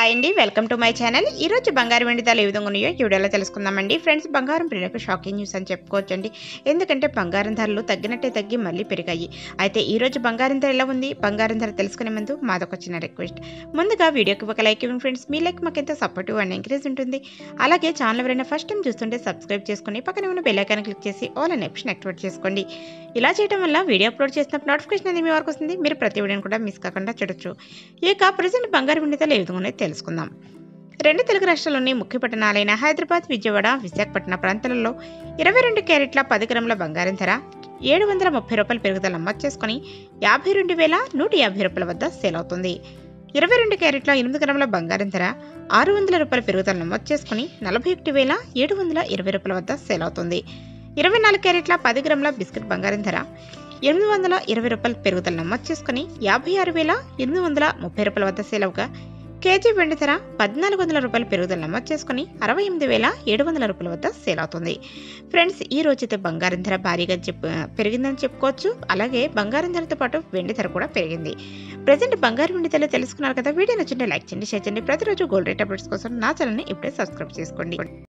hi అండి welcome to my channel ఈ రోజు బంగారం వెండి ధరలు ఏ విధంగా ఉన్నాయో ఈ వీడియోలో తెలుసుకుందామండి ఫ్రెండ్స్ బంగారం ప్రియులకు షాకింగ్ న్యూస్ అని చెప్పుకోవచ్చండి ఎందుకంటే బంగారం ధరలు తగ్గినట్టే తగ్గి మళ్ళీ పెరిగాయి అయితే ఈ రోజు బంగారం ధర ఎలా ఉంది బంగారం ధర తెలుసుకునే ముందు మాదొక చిన్న రిక్వెస్ట్ ముందుగా వీడియోకి ఒక లైక్ ఇవ్వండి ఫ్రెండ్స్ మీ లైక్ మాకు ఎంతో సపోర్టివ్ అండ్ ఎంకరేజ్ ఉంటుంది అలాగే ఛానల్ ఎవరైనా ఫస్ట్ టైం చూస్తుంటే సబ్స్క్రైబ్ చేసుకుని పక్కన ఉన్న బెల్ ఐకాన్ క్లిక్ చేసి ఆల్ అనే ఆప్షన్ యాక్టివేట్ చేసుకోండి ఇలా చేయడం వల్ల వీడియో అప్లోడ్ చేసినప్పుడు నోటిఫికేషన్ అనేది మీ వరకు వస్తుంది మీరు ప్రతి వీడియోని కూడా మిస్ కాకుండా చూడొచ్చు ఇక ప్రజెంట్ బంగారు వెండి ధరలు ఏ విధంగా ఉన్నాయో తెలుసుకుందాం రెండు తెలుగు రాష్ట్రాల్లోని ముఖ్య పట్టణాలైన హైదరాబాద్ విజయవాడ విశాఖపట్నం ప్రాంతాలలో ఇరవై రెండు క్యారెట్ల పది గ్రాముల బంగారం ధర ఏడు వందల ముప్పై రూపాయల పెరుగుదల నమోదు చేసుకుని యాభై రెండు వేల నూట యాభై రూపాయల వద్ద సేల్ అవుతుంది ఇరవై రెండు క్యారెట్ల ఎనిమిది గ్రాముల బంగారం ధర ఆరు వందల రూపాయల పెరుగుదల నమోదు చేసుకుని నలభై ఒకటి వేల ఏడు వందల ఇరవై రూపాయల వద్ద సేల్ అవుతుంది ఇరవై నాలుగు క్యారెట్ల పది గ్రాముల బిస్కెట్ బంగారం ధర ఎనిమిది వందల ఇరవై రూపాయల పెరుగుదల నమోదు చేసుకుని యాభై ఆరు వేల ఎనిమిది వందల ముప్పై రూపాయల వద్ద సేల్ అవగా కేజీ వెండి ధర పద్నాలుగు వందల రూపాయల పెరుగుదల నమోదు చేసుకుని అరవై ఎనిమిది వేల ఏడు వందల రూపాయల వద్ద సేల్ అవుతుంది ఫ్రెండ్స్ ఈ రోజైతే బంగారం ధర భారీగా చెప్పు పెరిగిందని చెప్పుకోవచ్చు అలాగే బంగారం ధరతో పాటు వెండి ధర కూడా పెరిగింది ప్రజెంట్ బంగారం వెండి ధర తెలుసుకున్నారు కదా వీడియో నచ్చింటే లైక్ చేయండి షేర్ చేయండి ప్రతిరోజు గోల్డ్ రేట్ అప్డేట్స్ కోసం నా ఛానల్ని ఇప్పుడే సబ్స్క్రైబ్ చేసుకోండి